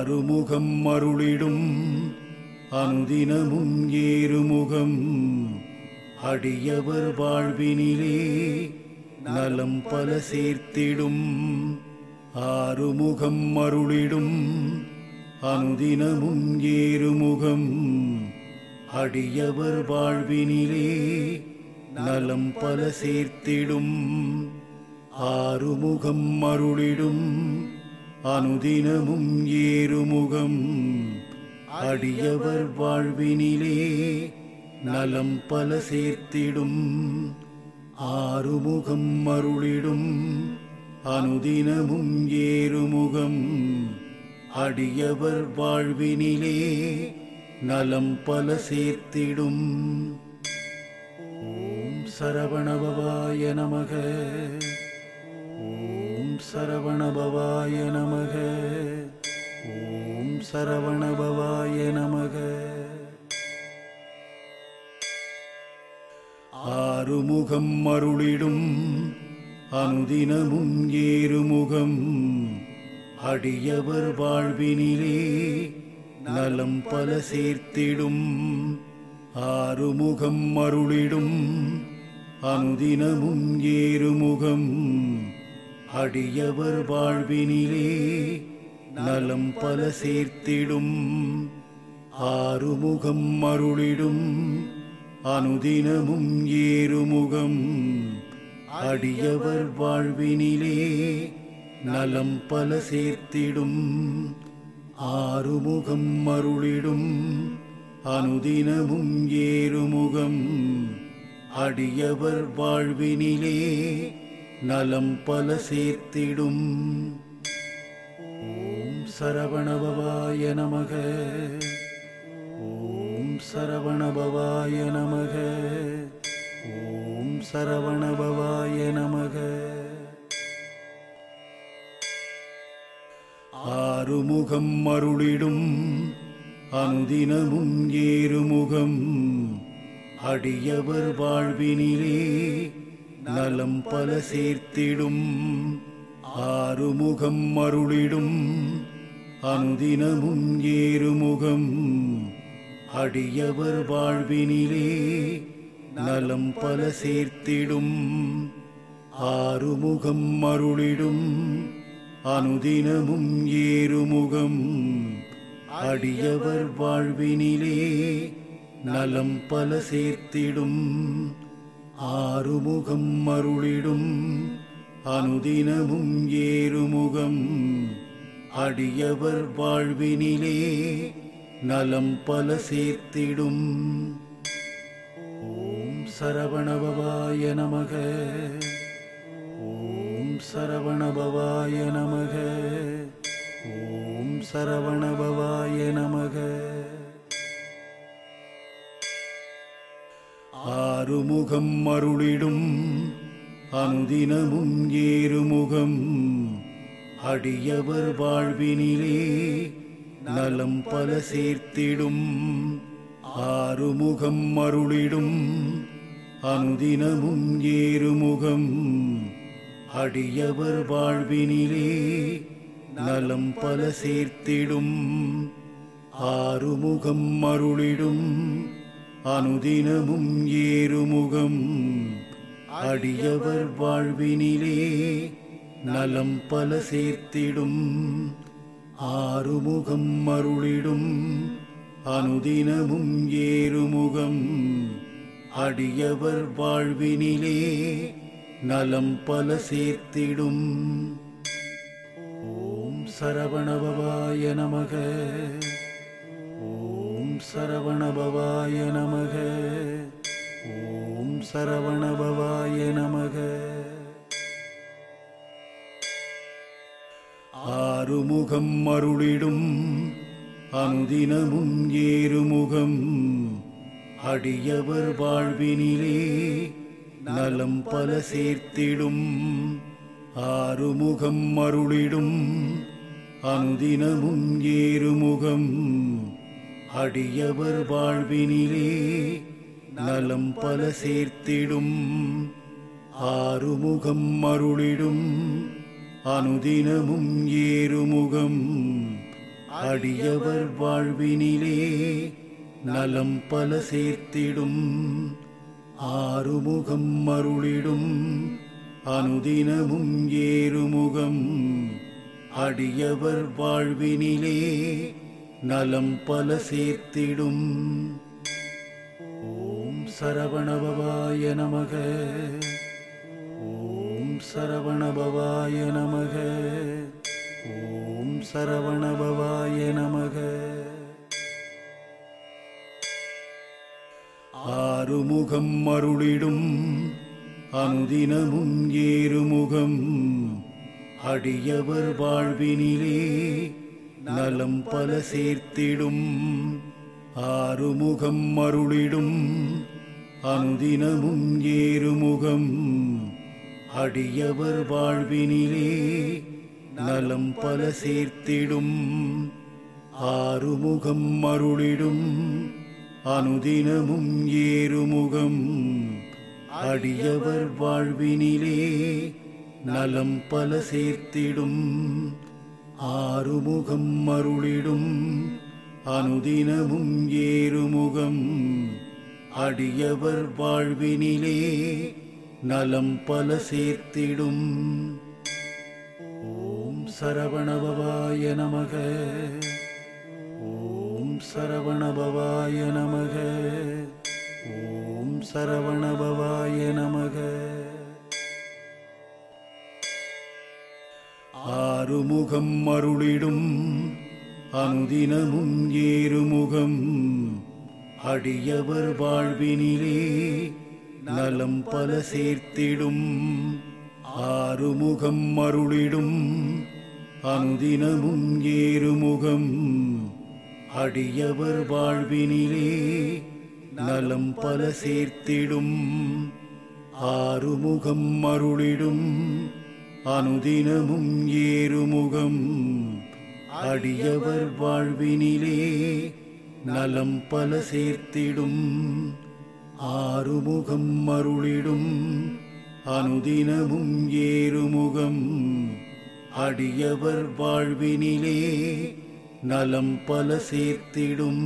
ஆறுமுகம் அருளிடும் அனுதினமும் ஏறுமுகம் அடியவர் வாழ்வினிலே நலம் பல சேர்த்திடும் ஆறுமுகம் அருளிடும் அனுதினமும் ஏறுமுகம் அடியவர் வாழ்வினிலே நலம் பல சேர்த்திடும் ஆறுமுகம் அருளிடும் அனுதினமும் ஏறுமுகம் அடியவர் வாழ்வினிலே நலம் பல சேர்த்திடும் ஆறுமுகம் அருளிடும் அனுதினமும் ஏறுமுகம் அடியவர் வாழ்வினிலே நலம் பல சேர்த்திடும் ஓம் சரவணபவாய நமக ஓம் சரவணபவாய நமக ஓம் சரவணபவாய நமக ஆறுமுகம் அருளிடும் அனுதினமும் ஏறுமுகம் அடியவர் வாழ்வினிலே நலம் பல சேர்த்திடும் ஆறுமுகம் அருளிடும் அனுதினமும் ஏறுமுகம் அடியவர் வாழ்வினிலே நலம் பல சேர்த்திடும் ஆறுமுகம் அருளிடும் அனுதினமும் ஏறுமுகம் அடியவர் வாழ்வினிலே நலம் பல சேர்த்திடும் ஆறுமுகம் அருளிடும் அனுதினமும் ஏறுமுகம் அடியவர் வாழ்வினிலே நலம் பல சேர்த்திடும் ஓம் சரவணபவாய நமக ஓம் சரவணபவாய நமக ஓம் சரவணபவாய நமக ஆறுமுகம் அருளிடும் அனுதினமும் ஏறுமுகம் அடியவர் வாழ்வினிலே நலம் பல சேர்த்திடும் ஆறுமுகம் அருளிடும் அனுதினமும் ஏறுமுகம் அடியவர் வாழ்வினிலே நலம் பல சேர்த்திடும் ஆறுமுகம் அருளிடும் அனுதினமும் ஏறுமுகம் அடியவர் வாழ்வினிலே நலம் பல சேர்த்திடும் ஆறுமுகம் அருளிடும் அனுதினமும் ஏறுமுகம் அடியவர் வாழ்வினிலே நலம் பல சேர்த்திடும் ஓம் சரவணபவாய நமக ஓம் சரவணபவாய நமக ஓம் சரவணபவாய நமக ஆறுமுகம் அருளிடும் அனுதினமும் ஏறுமுகம் அடியவர் வாழ்வினிலே நலம் பல சேர்த்திடும் ஆறுமுகம் அருளிடும் அனுதினமும் ஏறுமுகம் அடியவர் வாழ்வினிலே நலம் பல சேர்த்திடும் ஆறுமுகம் அருளிடும் அனுதினமும் ஏறுமுகம் அடியவர் வாழ்வினிலே நலம் பல சேர்த்திடும் ஆறுமுகம் அருளிடும் அனுதினமும் ஏறுமுகம் அடியவர் வாழ்வினிலே நலம் பல சேர்த்திடும் ஓம் சரவணபவாய நமக ஓம் சரவணபவாய நமக ஓம் சரவணபவாய நமக ஆறுமுகம் அருளிடும் அனுதினமும் ஏறுமுகம் அடியவர் வாழ்வினிலே நலம் பல சேர்த்திடும் ஆறுமுகம் அருளிடும் அனுதினமும் ஏறுமுகம் அடியவர் வாழ்வினிலே நலம் பல சேர்த்திடும் ஆறுமுகம் அருளிடும் அனுதினமும் ஏறுமுகம் அடியவர் வாழ்வினிலே நலம் பல சேர்த்திடும் ஆறுமுகம் அருளிடும் அனுதினமும் ஏறுமுகம் அடியவர் வாழ்வினிலே நலம் பல சேர்த்திடும் ஓம் சரவணபவாய நமக ஓம் சரவணபவாய நமக ஓம் சரவணபவாய நமக ஆறுமுகம் அருளிடும் அனுதினமும் ஏறுமுகம் அடியவர் வாழ்வினிலே நலம் பல சேர்த்திடும் ஆறுமுகம் அருளிடும் அனுதினமும் ஏறுமுகம் அடியவர் வாழ்வினிலே நலம் பல சேர்த்திடும் ஆறுமுகம் அருளிடும் அனுதினமும் ஏறுமுகம் அடியவர் வாழ்வினிலே நலம் பல சேர்த்திடும் ஆறுமுகம் அருளிடும் அனுதினமும் ஏறுமுகம் அடியவர் வாழ்வினிலே நலம் பல சேர்த்திடும் ஓம் சரவணபவாய நமக ஓம் சரவணபவாய நமக ஓம் சரவணபவாய நமக ஆறுமுகம் அருளிடும் அனுதினமும் ஏறுமுகம் அடியவர் வாழ்வினிலே நலம் பல சேர்த்திடும் ஆறுமுகம் அருளிடும் அனுதினமும் ஏறுமுகம் அடியவர் வாழ்வினிலே நலம் பல சேர்த்திடும் ஆறுமுகம் அருளிடும் அனுதினமும் ஏறுமுகம் அடியவர் வாழ்வினிலே நலம் பல சேர்த்திடும் ஆறுமுகம் அருளிடும் அனுதினமும் ஏறுமுகம் அடியவர் வாழ்வினிலே நலம் பல சேர்த்திடும்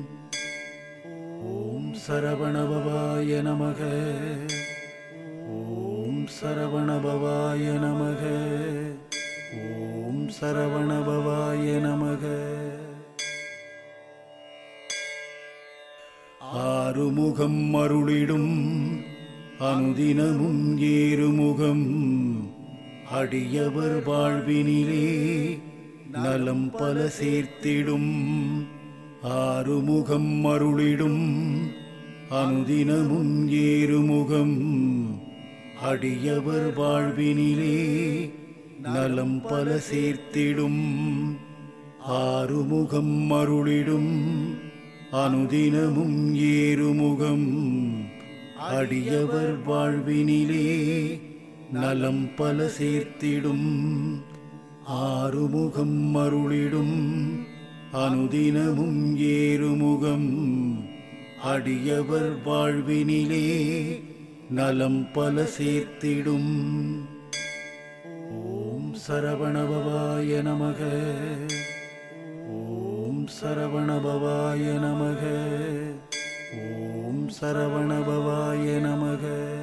ஓம் சரவணபவாய நமக ஓம் சரவணபவாய நமக ஓம் சரவணபவாய நமக ஆறுமுகம் அருளிடும் அனுதினமும் ஏறுமுகம் அடியவர் வாழ்வினிலே நலம் பல சேர்த்திடும் ஆறுமுகம் அருளிடும் அனுதினமும் ஏறுமுகம் அடியவர் வாழ்வினிலே நலம் பல சேர்த்திடும் ஆறுமுகம் அருளிடும் அனுதினமும் ஏறுமுகம் அடியவர் வாழ்வினிலே நலம் பல சேர்த்திடும் ஆறுமுகம் அருளிடும் அனுதினமும் ஏறுமுகம் அடியவர் வாழ்வினிலே நலம் பல சேர்த்திடும் ஓம் சரவணபவாய நமக ஓம் சரவணபவாய நமக ஓம் சரவணபவாய நமக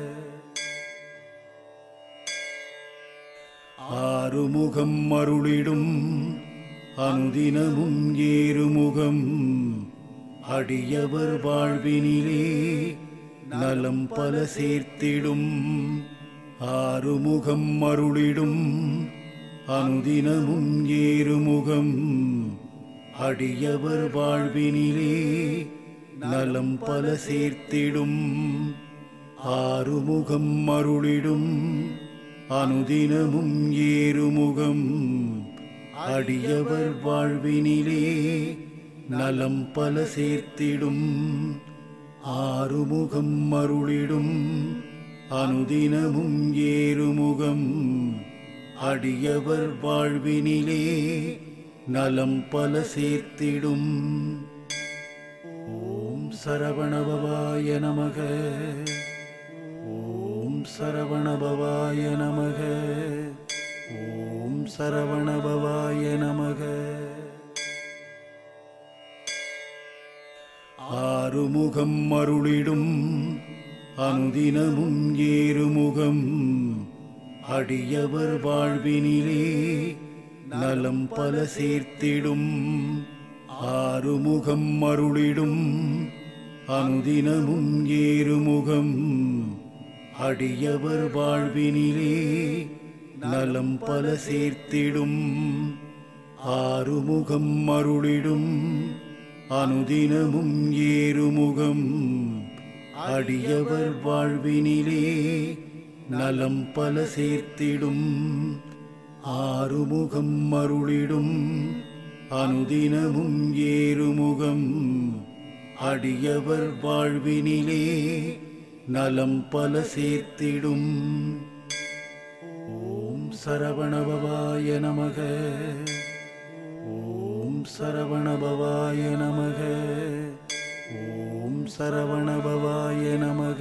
ஆறுமுகம் அருளிடும் அனுதினமும் ஏறுமுகம் அடியவர் வாழ்வினிலே நலம் பல சேர்த்திடும் ஆறுமுகம் அருளிடும் அனுதினமும் ஏறுமுகம் அடியவர் வாழ்வினிலே நலம் பல சேர்த்திடும் ஆறுமுகம் அருளிடும் அனுதினமும் ஏறுமுகம் அடியவர் வாழ்வினிலே நலம் பல சேர்த்திடும் ஆறுமுகம் அருளிடும் அனுதினமும் ஏறுமுகம் அடியவர் வாழ்வினிலே நலம் பல சேர்த்திடும் ஓம் சரவணபவாய நமக ஓம் சரவணபவாய நமக ஓம் சரவணபவாய நமக ஆறுமுகம் அருளிடும் அனுதினமும் ஏறுமுகம் அடியவர் வாழ்வினிலே நலம் பல சேர்த்திடும் ஆறுமுகம் அருளிடும் அனுதினமும் ஏறுமுகம் அடியவர் வாழ்வினிலே நலம் பல சேர்த்திடும் ஆறுமுகம் அருளிடும் அனுதினமும் ஏறுமுகம் அடியவர் வாழ்வினிலே நலம் பல சேர்த்திடும் ஆறுமுகம் அருளிடும் அனுதினமும் ஏறுமுகம் அடியவர் வாழ்வினிலே நலம் பல சேர்த்திடும் ஓம் சரவணபவாய நமக ஓம் சரவணபவாய நமக ஓம் சரவணபவாய நமக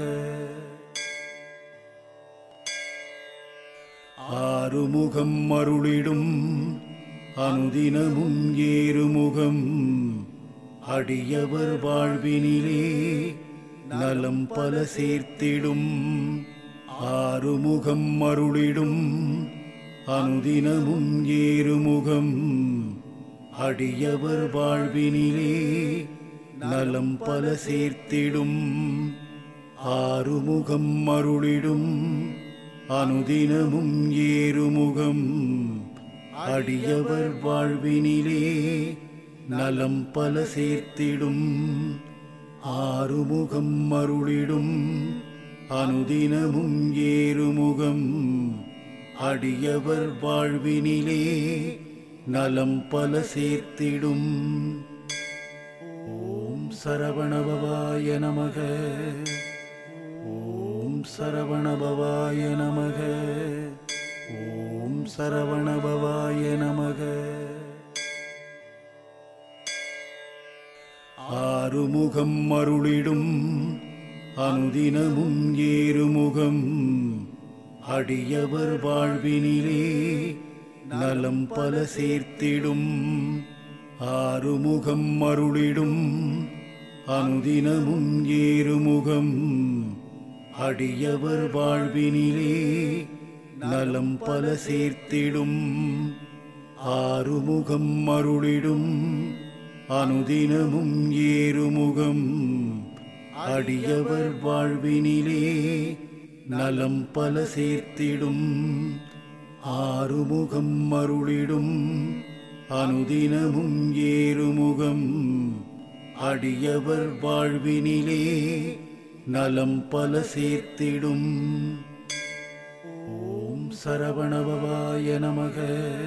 ஆறுமுகம் அருளிடும் அனுதினமும் ஏறுமுகம் அடியவர் வாழ்வினிலே நலம் பல சேர்த்திடும் ஆறுமுகம் அருளிடும் அனுதினமும் ஏறுமுகம் அடியவர் வாழ்வினிலே நலம் பல சேர்த்திடும் ஆறுமுகம் அருளிடும் அனுதினமும் ஏறுமுகம் அடியவர் வாழ்வினிலே நலம் பல சேர்த்திடும் ஆறுமுகம் அருளிடும் அனுதினமும் ஏறுமுகம் அடியவர் வாழ்வினிலே நலம் பல சேர்த்திடும் ஓம் சரவணபவாய நமக ஓம் சரவணபவாய நமக ஓம் சரவணபவாய நமக ஆறுமுகம் அருளிடும் அனுதினமும் ஏறுமுகம் அடியவர் வாழ்வினிலே நலம் பல சேர்த்திடும் ஆறுமுகம் அருளிடும் அனுதினமும் ஏறுமுகம் அடியவர் வாழ்வினிலே நலம் பல சேர்த்திடும் ஆறுமுகம் அருளிடும் அனுதினமும் ஏறுமுகம் அடியவர் வாழ்வினிலே நலம் பல சேர்த்திடும் ஆறுமுகம் அருளிடும் அனுதினமும் ஏறுமுகம் அடியவர் வாழ்வினிலே நலம் பல சேர்த்திடும் ஓம் சரவணபவாய நமக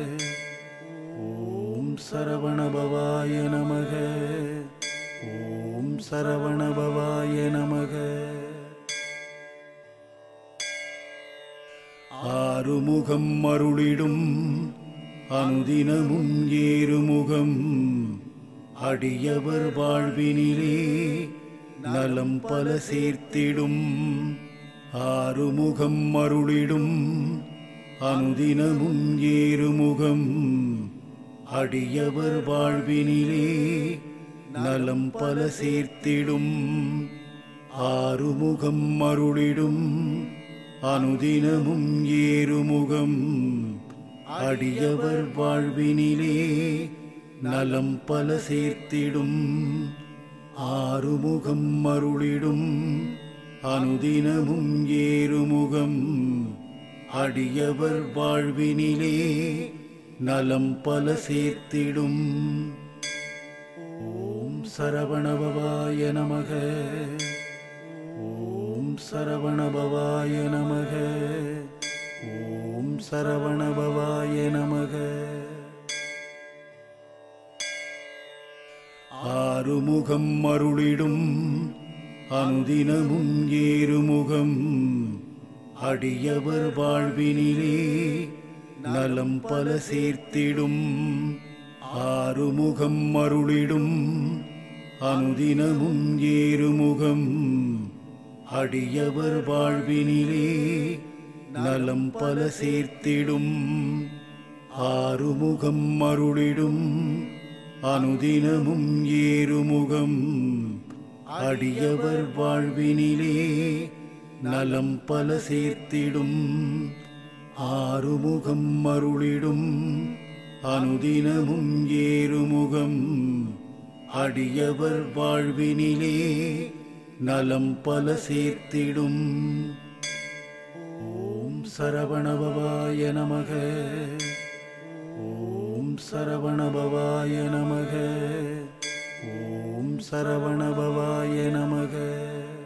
ஓம் சரவணபவாய நமக ஓம் சரவணபவாய நமக ஆறுமுகம் அருளிடும் அனுதினமும் ஏறுமுகம் அடியவர் வாழ்வினிலே நலம் பல சேர்த்திடும் ஆறுமுகம் அருளிடும் அனுதினமும் ஏறுமுகம் அடியவர் வாழ்வினிலே நலம் பல சேர்த்திடும் ஆறுமுகம் அருளிடும் அனுதினமும் ஏறுமுகம் அடியவர் வாழ்வினிலே நலம் பல சேர்த்திடும் ஆறுமுகம் அருளிடும் அனுதினமும் ஏறுமுகம் அடியவர் வாழ்வினிலே நலம் பல சேர்த்திடும் ஓம் சரவணபவாய நமக ஓம் சரவணபவாய நமக ஓம் சரவணபவாய நமக ஆறுமுகம் அருளிடும் அனுதினமும் ஏறுமுகம் அடியவர் வாழ்வினிலே நலம் பல சேர்த்திடும் ஆறுமுகம் அருளிடும் அனுதினமும் ஏறுமுகம் அடியவர் வாழ்வினிலே நலம் பல சேர்த்திடும் ஆறுமுகம் அருளிடும் அனுதினமும் ஏறுமுகம் அடியவர் வாழ்வினிலே நலம் பல சேர்த்திடும் ஆறுமுகம் அருளிடும் அனுதினமும் ஏறுமுகம் அடியவர் வாழ்வினிலே நலம் பல சேர்த்திடும் ஓம் சரவணபவாய நமக ஓம் சரவணபவாய நமக ஓம் சரவணபவாய நமக